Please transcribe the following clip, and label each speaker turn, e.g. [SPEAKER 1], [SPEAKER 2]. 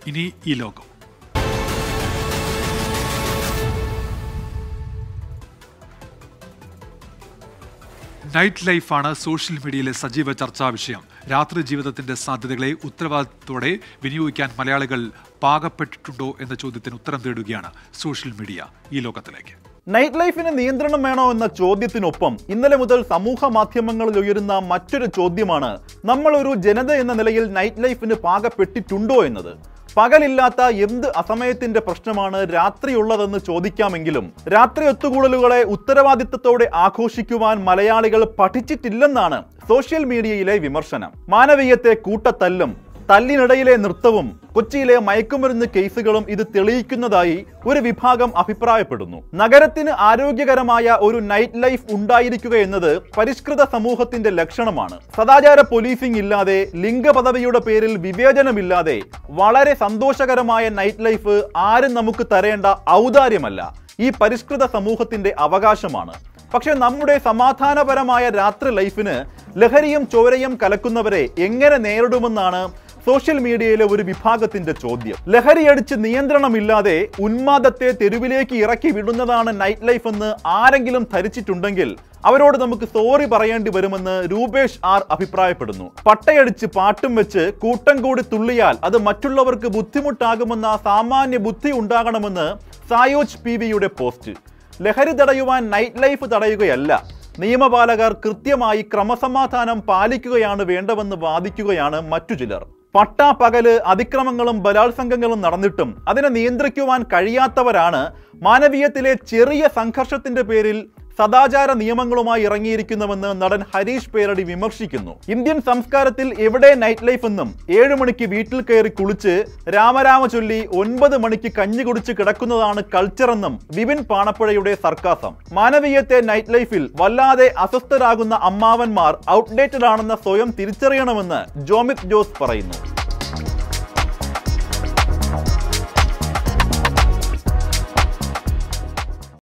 [SPEAKER 1] ഇനി ഈ ലോകം നൈറ്റ് ലൈഫാണ് സോഷ്യൽ മീഡിയയിലെ സജീവ ചർച്ചാ വിഷയം രാത്രി ജീവിതത്തിന്റെ സാധ്യതകളെ ഉത്തരവാദിത്തത്തോടെ വിനിയോഗിക്കാൻ മലയാളികൾ പാകപ്പെട്ടിട്ടുണ്ടോ എന്ന ചോദ്യത്തിന് ഉത്തരം തേടുകയാണ് സോഷ്യൽ മീഡിയ ഈ ലോകത്തിലേക്ക്
[SPEAKER 2] നൈറ്റ് ലൈഫിന് നിയന്ത്രണം വേണോ എന്ന ചോദ്യത്തിനൊപ്പം ഇന്നലെ മുതൽ സമൂഹ മാധ്യമങ്ങളിൽ ഉയരുന്ന മറ്റൊരു ചോദ്യമാണ് നമ്മൾ ഒരു ജനത എന്ന നിലയിൽ നൈറ്റ് ലൈഫിന് പാകപ്പെട്ടിട്ടുണ്ടോ എന്നത് പകലില്ലാത്ത എന്ത് അസമയത്തിന്റെ പ്രശ്നമാണ് രാത്രിയുള്ളതെന്ന് ചോദിക്കാമെങ്കിലും രാത്രി ഒത്തുകൂടലുകളെ ഉത്തരവാദിത്തത്തോടെ ആഘോഷിക്കുവാൻ മലയാളികൾ പഠിച്ചിട്ടില്ലെന്നാണ് സോഷ്യൽ മീഡിയയിലെ വിമർശനം മാനവീയത്തെ കൂട്ടത്തല്ലും തല്ലിനിടയിലെ നൃത്തവും കൊച്ചിയിലെ മയക്കുമരുന്ന് കേസുകളും ഇത് തെളിയിക്കുന്നതായി ഒരു വിഭാഗം അഭിപ്രായപ്പെടുന്നു നഗരത്തിന് ആരോഗ്യകരമായ ഒരു നൈറ്റ് ലൈഫ് ഉണ്ടായിരിക്കുക എന്നത് പരിഷ്കൃത സമൂഹത്തിന്റെ ലക്ഷണമാണ് സദാചാര പോലീസിംഗ് ഇല്ലാതെ ലിംഗപദവിയുടെ പേരിൽ വിവേചനമില്ലാതെ വളരെ സന്തോഷകരമായ നൈറ്റ് ലൈഫ് ആരും നമുക്ക് തരേണ്ട ഔദാര്യമല്ല ഈ പരിഷ്കൃത സമൂഹത്തിന്റെ അവകാശമാണ് പക്ഷെ നമ്മുടെ സമാധാനപരമായ രാത്രി ലൈഫിന് ലഹരിയും ചോരയും കലക്കുന്നവരെ എങ്ങനെ നേരിടുമെന്നാണ് സോഷ്യൽ മീഡിയയിലെ ഒരു വിഭാഗത്തിന്റെ ചോദ്യം ലഹരിയടിച്ച് നിയന്ത്രണമില്ലാതെ ഉന്മാദത്തെ തെരുവിലേക്ക് ഇറക്കി വിടുന്നതാണ് നൈറ്റ് ലൈഫ് എന്ന് ആരെങ്കിലും ധരിച്ചിട്ടുണ്ടെങ്കിൽ അവരോട് നമുക്ക് സോറി പറയേണ്ടി വരുമെന്ന് രൂപേഷ് ആർ അഭിപ്രായപ്പെടുന്നു പട്ടയടിച്ച് പാട്ടും വെച്ച് കൂട്ടം കൂടി തുള്ളിയാൽ അത് മറ്റുള്ളവർക്ക് ബുദ്ധിമുട്ടാകുമെന്ന സാമാന്യ ബുദ്ധി ഉണ്ടാകണമെന്ന് സായോജ് പി വിയുടെ പോസ്റ്റ് ലഹരി തടയുവാൻ നൈറ്റ് ലൈഫ് തടയുകയല്ല നിയമപാലകർ കൃത്യമായി ക്രമസമാധാനം പാലിക്കുകയാണ് വേണ്ടതെന്ന് വാദിക്കുകയാണ് മറ്റു ചിലർ പട്ടാ പകല് അതിക്രമങ്ങളും ബലാത്സംഗങ്ങളും നടന്നിട്ടും അതിനെ നിയന്ത്രിക്കുവാൻ കഴിയാത്തവരാണ് മാനവീയത്തിലെ ചെറിയ സംഘർഷത്തിന്റെ പേരിൽ സദാചാര നിയമങ്ങളുമായി ഇറങ്ങിയിരിക്കുന്നുവെന്ന് നടൻ ഹരീഷ് പേരടി വിമർശിക്കുന്നു ഇന്ത്യൻ സംസ്കാരത്തിൽ എവിടെ നൈറ്റ് ലൈഫ് എന്നും ഏഴു മണിക്ക് വീട്ടിൽ കയറി കുളിച്ച് രാമരാമ ചൊല്ലി ഒൻപത് മണിക്ക് കഞ്ഞി കുടിച്ച് കിടക്കുന്നതാണ് കൾച്ചർ എന്നും വിപിൻ പാണപ്പുഴയുടെ സർക്കാസം മാനവീയത്തെ നൈറ്റ് ലൈഫിൽ വല്ലാതെ അസ്വസ്ഥരാകുന്ന അമ്മാവന്മാർ ഔട്ട്ഡേറ്റഡ് ആണെന്ന സ്വയം തിരിച്ചറിയണമെന്ന് ജോമിത് ജോസ് പറയുന്നു